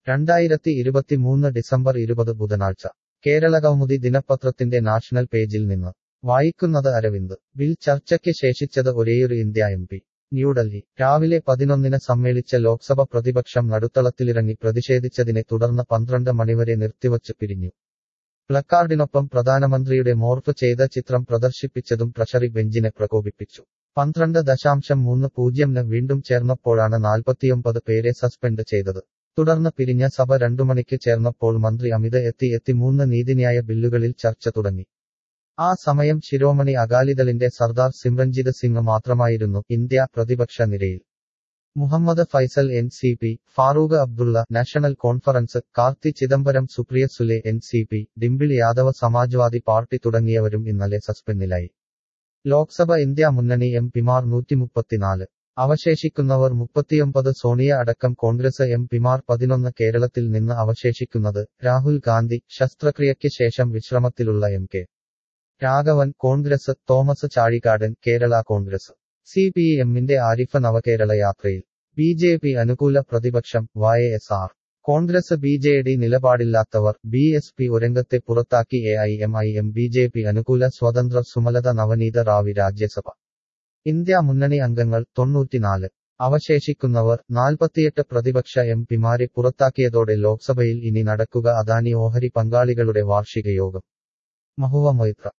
രണ്ടായിരത്തി ഇരുപത്തിമൂന്ന് ഡിസംബർ ഇരുപത് ബുധനാഴ്ച കേരളകൗമുദി ദിനപത്രത്തിന്റെ നാഷണൽ പേജിൽ നിന്ന് വായിക്കുന്നത് അരവിന്ദ് ബിൽ ചർച്ചയ്ക്ക് ശേഷിച്ചത് ഒരേയൊരു ഇന്ത്യ എം പി ന്യൂഡൽഹി രാവിലെ പതിനൊന്നിന് സമ്മേളിച്ച ലോക്സഭ പ്രതിപക്ഷം നടുത്തളത്തിലിറങ്ങി പ്രതിഷേധിച്ചതിനെ തുടർന്ന് പന്ത്രണ്ട് മണിവരെ നിർത്തിവച്ച് പിരിഞ്ഞു പ്ലക്കാർഡിനൊപ്പം പ്രധാനമന്ത്രിയുടെ മോർഫ് ചെയ്ത ചിത്രം പ്രദർശിപ്പിച്ചതും ട്രഷറി ബെഞ്ചിനെ പ്രകോപിപ്പിച്ചു പന്ത്രണ്ട് ദശാംശം മൂന്ന് പൂജ്യംന് വീണ്ടും ചേർന്നപ്പോഴാണ് നാൽപ്പത്തിയൊമ്പത് പേരെ സസ്പെൻഡ് ചെയ്തത് തുടർന്ന് പിരിഞ്ഞ സഭ രണ്ടു മണിക്ക് ചേർന്നപ്പോൾ മന്ത്രി അമിത് എത്തി എത്തി മൂന്ന് നീതിന്യായ ബില്ലുകളിൽ ചർച്ച തുടങ്ങി ആ സമയം ശിരോമണി അകാലിദളിന്റെ സർദാർ സിമ്രൻജിത് സിംഗ് മാത്രമായിരുന്നു ഇന്ത്യ പ്രതിപക്ഷ നിരയിൽ Muhammad Faizal N C P Farooq Abdullah national conference Karti Chidambaram Supriya Sule N C P Dimple Yadav Samajwadi party തുടങ്ങിയവരും ഇന്നലെ സസ്പെൻഡിലായി ലോക്സഭ ഇന്ത്യ മുന്നണി എം പിമാർ നൂറ്റിമുപ്പത്തിനാല് അവശേഷിക്കുന്നവർ മുപ്പത്തിയൊമ്പത് സോണിയ അടക്കം കോൺഗ്രസ് എം പിമാർ പതിനൊന്ന് കേരളത്തിൽ നിന്ന് അവശേഷിക്കുന്നത് രാഹുൽ ഗാന്ധി ശസ്ത്രക്രിയയ്ക്ക് ശേഷം വിശ്രമത്തിലുള്ള M K Raghavan Congress Thomas Chazhikadan Kerala Congress C P എമ്മിന്റെ ആരിഫ് നവകേരള യാത്രയിൽ ബി ജെ പി അനുകൂല പ്രതിപക്ഷം Y S R Congress B J D നിലപാടില്ലാത്തവർ ബി എസ് പി ഒരംഗത്തെ പുറത്താക്കി A I M I M B J P അനുകൂല സ്വതന്ത്ര സുമലത നവനീത റാവി രാജ്യസഭ ഇന്ത്യ മുന്നണി അംഗങ്ങൾ തൊണ്ണൂറ്റിനാല് അവശേഷിക്കുന്നവർ നാൽപ്പത്തിയെട്ട് പ്രതിപക്ഷ എം പിമാരെ പുറത്താക്കിയതോടെ ലോക്സഭയിൽ ഇനി നടക്കുക അദാനി ഓഹരി പങ്കാളികളുടെ വാർഷിക യോഗം മഹുവ മൊയ്ത്ര